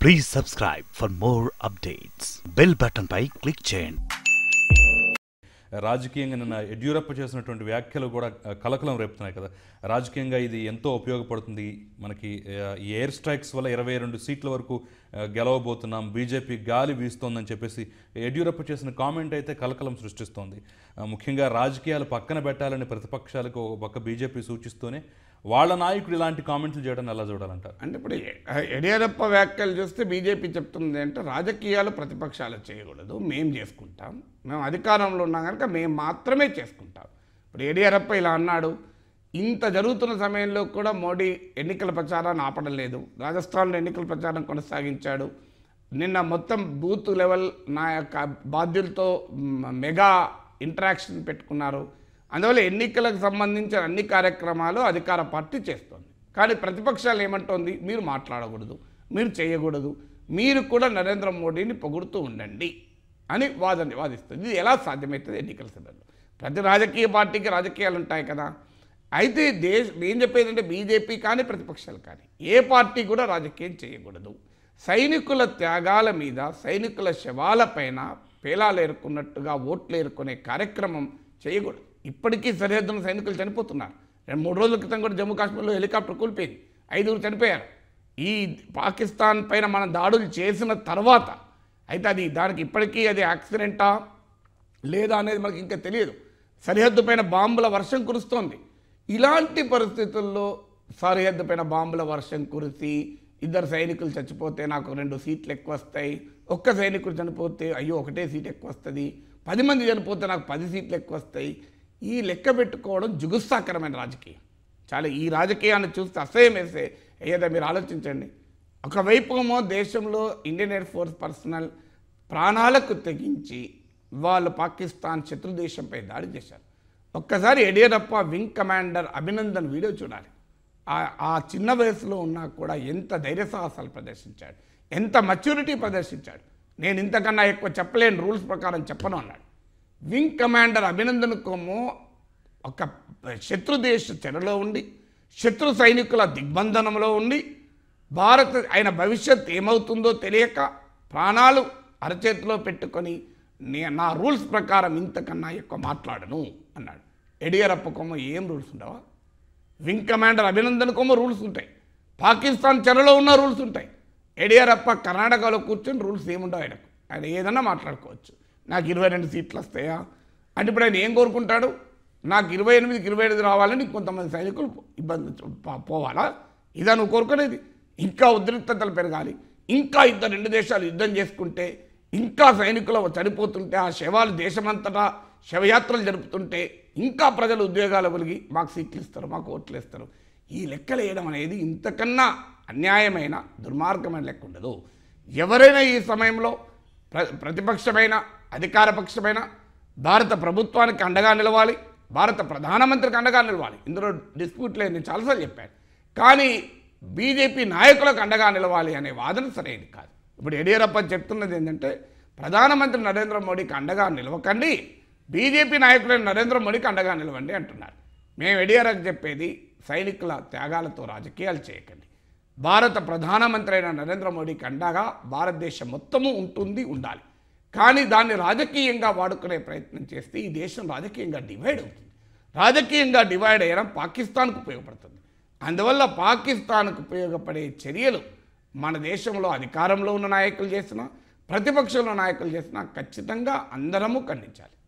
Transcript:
please subscribe for more updates bell button పై click చేయండి రాజకీయంగా నిన్న యడ్యూరప్ప చేసినటువంటి వ్యాఖ్యలు కూడా ఆ, కలకలం రేపుతున్నాయి కదా రాజకీయంగా ఇది ఎంతో ఉపయోగపడుతుంది మనకి ఆ, ఈ ఎయిర్ స్ట్రైక్స్ వల్ల ఇరవై రెండు సీట్ల వరకు ఆ, గెలవబోతున్నాం బీజేపీ గాలి వీస్తోందని చెప్పేసి యడ్యూరప్ప చేసిన కామెంట్ అయితే కలకలం సృష్టిస్తోంది ఆ, ముఖ్యంగా రాజకీయాలు పక్కన పెట్టాలని ప్రతిపక్షాలకు ఒక పక్క బీజేపీ సూచిస్తూనే వాళ్ళ నాయకుడు ఇలాంటి కామెంట్లు చేయడం ఎలా చూడాలంటారు అంటే ఇప్పుడు యడియూరప్ప వ్యాఖ్యలు చూస్తే బీజేపీ చెప్తుంది అంటే రాజకీయాలు ప్రతిపక్షాలు చేయకూడదు మేము చేసుకుంటాం మేము అధికారంలో ఉన్నాం కనుక మేము మాత్రమే చేసుకుంటాం ఇప్పుడు యడియూరప్ప ఇలా అన్నాడు ఇంత జరుగుతున్న సమయంలో కూడా మోడీ ఎన్నికల ప్రచారాన్ని ఆపడం లేదు రాజస్థాన్లో ఎన్నికల ప్రచారం కొనసాగించాడు నిన్న మొత్తం బూత్ లెవెల్ నా యొక్క బాధ్యులతో మ్, మెగా ఇంటరాక్షన్ పెట్టుకున్నారు అందువల్ల ఎన్నికలకు సంబంధించిన అన్ని కార్యక్రమాలు అధికార పార్టీ చేస్తోంది కానీ ప్రతిపక్షాలు ఏమంటోంది మీరు మాట్లాడకూడదు మీరు చేయకూడదు మీరు కూడా నరేంద్ర మోడీని పొగుడుతూ ఉండండి అని వాదని వాదిస్తుంది ఇది ఎలా సాధ్యమవుతుంది ఎన్నికల సమయంలో ప్రతి రాజకీయ పార్టీకి రాజకీయాలు ఉంటాయి కదా అయితే దేశ ఏం చెప్పేది అంటే బీజేపీ కానీ ప్రతిపక్షాలు కానీ ఏ పార్టీ కూడా రాజకీయం చేయకూడదు సైనికుల త్యాగాల మీద సైనికుల శవాల పైన పేలాలు ఏరుకున్నట్టుగా ఓట్లు ఏరుకునే కార్యక్రమం చేయకూడదు ఇప్పటికీ సరిహద్దున సైనికులు చనిపోతున్నారు రెండు మూడు రోజుల క్రితం కూడా జమ్మూ కాశ్మీర్లో హెలికాప్టర్ కూలిపోయింది ఐదుగురు చనిపోయారు ఈ పాకిస్తాన్ పైన మనం దాడులు చేసిన తర్వాత అయితే అది దానికి ఇప్పటికీ అది యాక్సిడెంటా లేదా అనేది మనకి ఇంకా తెలియదు సరిహద్దు పైన బాంబుల వర్షం కురుస్తోంది ఇలాంటి పరిస్థితుల్లో సరిహద్దు పైన బాంబుల వర్షం కురిసి ఇద్దరు సైనికులు చచ్చిపోతే నాకు రెండు సీట్లు ఎక్కువ వస్తాయి ఒక్క సైనికుడు చనిపోతే అయ్యో ఒకటే సీట్ ఎక్కువ వస్తుంది పది మంది చనిపోతే నాకు పది సీట్లు ఎక్కువ వస్తాయి ఈ లెక్క పెట్టుకోవడం జుగుత్సాకరమైన రాజకీయం చాలా ఈ రాజకీయాన్ని చూస్తే అసహ్యం వేసే ఏదో మీరు ఆలోచించండి ఒకవైపు ఏమో దేశంలో ఇండియన్ ఎయిర్ ఫోర్స్ పర్సనల్ ప్రాణాలకు తెగించి వాళ్ళు పాకిస్తాన్ శత్రు దేశంపై దాడి చేశారు ఒక్కసారి Yediyurappa wing commander Abhinandan video చూడాలి ఆ- ఆ చిన్న వయసులో ఉన్నా కూడా ఎంత ధైర్య సాహసాలు ప్రదర్శించాడు ఎంత మచ్యూరిటీ ప్రదర్శించాడు నేను ఇంతకన్నా ఎక్కువ చెప్పలేని రూల్స్ ప్రకారం చెప్పను అన్నాడు వింగ్ కమాండర్ అభినందన్ కోమో ఒక శత్రు దేశ చెరలో ఉండి శత్రు సైనికుల దిగ్బంధనంలో ఉండి భారత్ ఆయన భవిష్యత్ ఏమవుతుందో తెలియక ప్రాణాలు అరచేతిలో పెట్టుకొని నే- నా రూల్స్ ప్రకారం ఇంతకన్నా ఎక్కువ మాట్లాడను అన్నాడు యడియూరప్ప కొమ్మ ఏం రూల్స్ ఉండవా వింగ్ కమాండర్ అభినందన్ కొమ్మ రూల్స్ ఉంటాయి పాకిస్తాన్ చెరలో ఉన్న రూల్స్ ఉంటాయి యడియూరప్ప కర్ణాటకలో కూర్చొని రూల్స్ ఏముండవు ఆయనకు ఆయన ఏదన్నా మాట్లాడుకోవచ్చు నాకు ఇరవై రెండు సీట్లు వస్తాయా అంటే ఇప్పుడు ఆయన ఏం కోరుకుంటాడు నాకు ఇరవై ఎనిమిదికి ఇరవై ఐదు రావాలని కొంతమంది సైనికులు ఇబ్బంది పో- పోవాలా ఇదా నువ్వు కోరుకునేది ఇంకా ఉద్రిక్తతలు పెరగాలి ఇంకా ఇద్దరు రెండు దేశాలు యుద్ధం చేసుకుంటే ఇంకా సైనికులు చనిపోతుంటే ఆ శవాలు దేశమంతటా శవయాత్రలు జరుపుతుంటే ఇంకా ప్రజలు ఉద్యోగాలు వెలిగి మాకు సీట్లు ఇస్తారు మాకు ఓట్లు ఇస్తారు ఈ లెక్కలు వేయడం అనేది ఇంతకన్నా అన్యాయమైన దుర్మార్గమైన లెక్క ఉండదు ఎవరైనా ఈ సమయంలో ప్ర ప్రతిపక్షమైన అధికార పక్షమైన భారత ప్రభుత్వానికి అండగా నిలవాలి భారత ప్రధానమంత్రికి అండగా నిలవాలి ఇందులో డిస్ప్యూట్ లేదు నేను చాలాసార్లు చెప్పాను కానీ బీజేపీ నాయకులకు అండగా నిలవాలి అనే వాదన సరైనది కాదు ఇప్పుడు యడియూరప్ప చెప్తున్నది ఏంటంటే ప్రధానమంత్రి నరేంద్ర మోడీకి అండగా నిలవకండి బీజేపీ నాయకులైన నరేంద్ర మోడీకి అండగా నిలవండి అంటున్నారు మేము యడియూరప్ప చెప్పేది సైనికుల త్యాగాలతో రాజకీయాలు చేయకండి భారత ప్రధానమంత్రి అయిన నరేంద్ర మోడీకి అండగా భారతదేశం మొత్తము ఉంటుంది ఉండాలి కానీ దాన్ని రాజకీయంగా వాడుకునే ప్రయత్నం చేస్తే ఈ దేశం రాజకీయంగా డివైడ్ అవుతుంది రాజకీయంగా డివైడ్ అయ్యడం పాకిస్తాన్కు ఉపయోగపడుతుంది అందువల్ల పాకిస్తాన్కు ఉపయోగపడే చర్యలు మన దేశంలో అధికారంలో ఉన్న నాయకులు చేసినా ప్రతిపక్షంలో నాయకులు చేసినా ఖచ్చితంగా అందరము ఖండించాలి